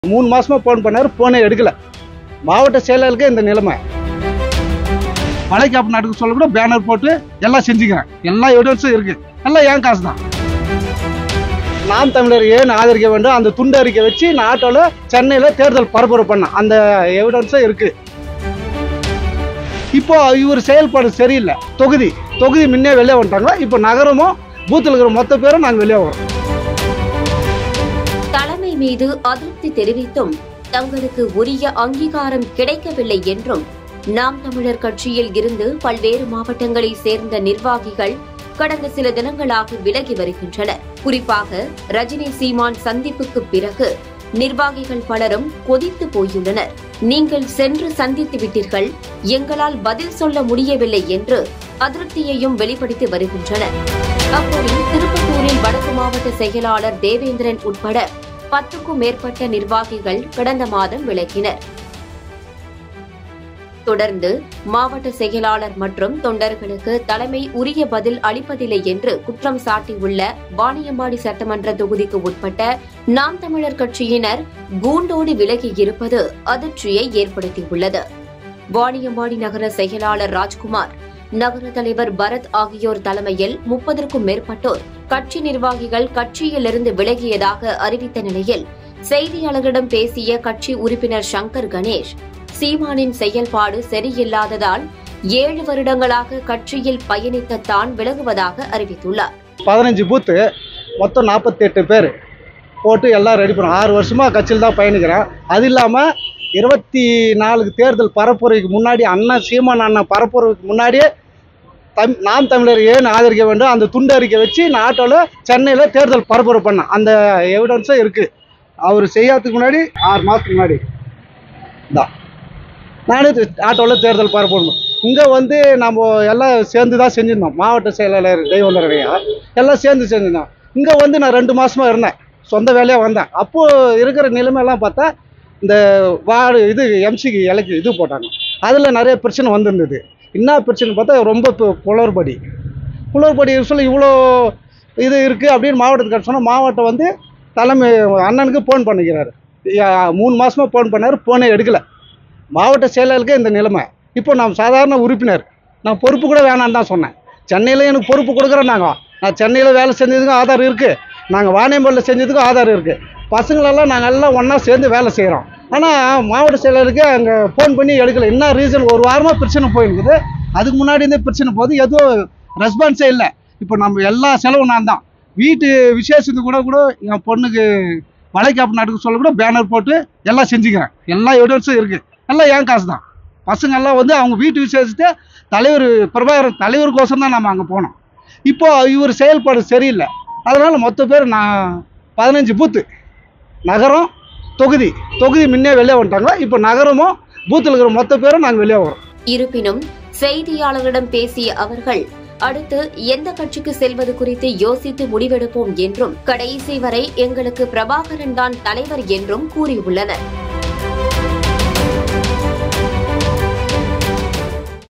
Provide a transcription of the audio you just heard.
மூணு மாசமா போன் பண்ணாரு போனே எடுக்கல மாவட்ட செயலருக்கு இந்த நிலைமை மலைக்காப்பு நாட்டுக்கு சொல்ல கூட பேனர் போட்டு எல்லாம் செஞ்சுக்கிறேன் எல்லா எவிடன்ஸும் இருக்கு எல்லாம் ஏன் காசு தான் நாம் தமிழர் ஏன் ஆதரிக்க வேண்டும் அந்த துண்டு அறிக்கை வச்சு நான் ஆட்டோல சென்னையில தேர்தல் பரப்புரை பண்ணேன் அந்த எவிடன்ஸும் இருக்கு இப்போ இவர் செயல்பாடு சரியில்லை தொகுதி தொகுதி முன்னே வெளியே வந்துட்டாங்க இப்போ நகரமும் பூத்தில் இருக்கிற மொத்த பேரும் நாங்கள் வெளியே வரோம் தலைமை மீது அதிருப்தி தெரிவித்தும் தங்களுக்கு உரிய அங்கீகாரம் கிடைக்கவில்லை என்றும் நாம் தமிழர் கட்சியில் இருந்து பல்வேறு மாவட்டங்களை சேர்ந்த நிர்வாகிகள் கடந்த சில தினங்களாக விலகி வருகின்றனர் குறிப்பாக ரஜினி சீமான் சந்திப்புக்கு பிறகு நிர்வாகிகள் பலரும் கொதித்து போயுள்ளனர் நீங்கள் சென்று சந்தித்து விட்டீர்கள் எங்களால் பதில் சொல்ல முடியவில்லை என்று அதிருப்தியையும் வெளிப்படுத்தி வருகின்றனர் அப்போது திருப்பத்தூரில் வடக்கு மாவட்ட செயலாளர் தேவேந்திரன் உட்பட பத்துக்கும் மேற்பட்ட நிர்வாகிகள் கடந்த மாதம் விலகினர் தொடர்ந்து மாவட்ட செயலாளர் மற்றும் தொண்டர்களுக்கு தலைமை உரிய பதில் அளிப்பதில்லை என்று குற்றம் சாட்டியுள்ள வாணியம்பாடி சட்டமன்ற தொகுதிக்கு உட்பட்ட நாம் தமிழர் கட்சியினர் கூண்டோடு விலகி இருப்பது அதிர்ச்சியை ஏற்படுத்தியுள்ளது வாணியம்பாடி நகர செயலாளர் ராஜ்குமார் நகர தலைவர் பரத் ஆகியோர் தலைமையில் முப்பதற்கும் மேற்பட்டோர் கட்சி நிர்வாகிகள் கட்சியிலிருந்து விலகியதாக அறிவித்த நிலையில் செய்தியாளர்களிடம் பேசிய கட்சி உறுப்பினர் சங்கர் கணேஷ் சீமானின் செயல்பாடு சரியில்லாததால் ஏழு வருடங்களாக கட்சியில் பயணித்த தான் விலகுவதாக அறிவித்துள்ளார் பதினஞ்சு பூத்து மொத்தம் நாற்பத்தெட்டு பேர் போட்டு எல்லாம் ரெடி பண்ணோம் ஆறு வருஷமாக கட்சியில் தான் பயணிக்கிறேன் அது இல்லாமல் இருபத்தி நாலுக்கு தேர்தல் பரப்புரைக்கு முன்னாடி அண்ணன் சீமான் அண்ணன் பரப்புரைக்கு முன்னாடியே தம் நாம் தமிழர் ஏன் ஆதரிக்க வேண்டும் அந்த துண்டு அறிக்கை வச்சு நான் ஆட்டோவில் சென்னையில் தேர்தல் பரப்புரை பண்ணேன் அந்த எவிடன்ஸும் இருக்குது அவர் செய்யாததுக்கு முன்னாடி ஆறு மாதத்துக்கு முன்னாடி தான் நானே ஆட்டோவில் தேர்தல் பரப்பணும் இங்கே வந்து நம்ம எல்லாம் சேர்ந்து தான் செஞ்சிருந்தோம் மாவட்ட செயலாளர் தெய்வந்தரையா எல்லாம் சேர்ந்து செஞ்சிருந்தோம் இங்கே வந்து நான் ரெண்டு மாசமா இருந்தேன் சொந்த வேலையாக வந்தேன் அப்போது இருக்கிற நிலைமையெல்லாம் பார்த்தா இந்த வார்டு இது எம்சிக்கு இலைக்கு இது போட்டாங்க அதில் நிறைய பிரச்சனை வந்திருந்தது என்ன பிரச்சனை பார்த்தா ரொம்ப பு- குளறுபடி குளறுபடி சொல்லி இவ்வளோ இது இருக்குது அப்படின்னு மாவட்டத்துக்கு சொன்னால் மாவட்டம் வந்து தலைமை அண்ணனுக்கு ஃபோன் பண்ணிக்கிறாரு யா- மூணு மாசமா ஃபோன் பண்ணார் ஃபோனே எடுக்கலை மாவட்ட செயலாளருக்கு இந்த நிலைமை இப்போ நான் சாதாரண உறுப்பினர் நான் பொறுப்பு கூட வேணான்னு தான் சொன்னேன் சென்னையில் எனக்கு பொறுப்பு கொடுக்குறேன் நாங்கள் நான் சென்னையில் வேலை செஞ்சதுக்கும் ஆதார் இருக்குது நாங்கள் வாணியம்பலில் செஞ்சதுக்கும் ஆதார் இருக்குது பசங்களெல்லாம் நாங்கள் எல்லாம் ஒன்றா சேர்ந்து வேலை செய்கிறோம் ஆனால் மாவட்ட செயலருக்கு அங்கே ஃபோன் பண்ணி எடுக்கல என்ன ரீசன் ஒரு வாரமாக பிரச்சனை போயிருக்குது அதுக்கு முன்னாடி இருந்தே பிரச்சனை போகுது எதுவும் ரெஸ்பான்ஸே இல்லை இப்போ நம்ம எல்லா செலவும் நான் தான் வீட்டு விசேஷத்துக்கு கூட கூட என் பொண்ணுக்கு வளைக்காப்பு நாட்டுக்கு சொல்ல கூட பேனர் போட்டு எல்லாம் செஞ்சுக்கிறேன் எல்லா எவிடன்ஸும் இருக்குது எல்லாம் என் காசு தான் பசங்க எல்லாம் வந்து அவங்க வீட்டு விசேஷத்தை தலைவர் பிரபாகரன் தலைவருக்கோசரம் தான் நம்ம அங்கே போனோம் இப்போ இவர் செயல்பாடு சரியில்லை அதனால மொத்த பேர் நான் பதினஞ்சு பூத்து நகரம் தொகுதி தொகுதி முன்னே வெளியே வந்துட்டாங்க இப்போ நகரமும் பூத்தில் இருக்கிற மொத்த பேரும் நாங்கள் வெளியே வரோம் இருப்பினும் செய்தியாளர்களிடம் பேசிய அவர்கள் அடுத்து எந்த கட்சிக்கு செல்வது குறித்து யோசித்து முடிவெடுப்போம் என்றும் கடைசி வரை எங்களுக்கு பிரபாகரன் தான் தலைவர் என்றும் கூறியுள்ளனர்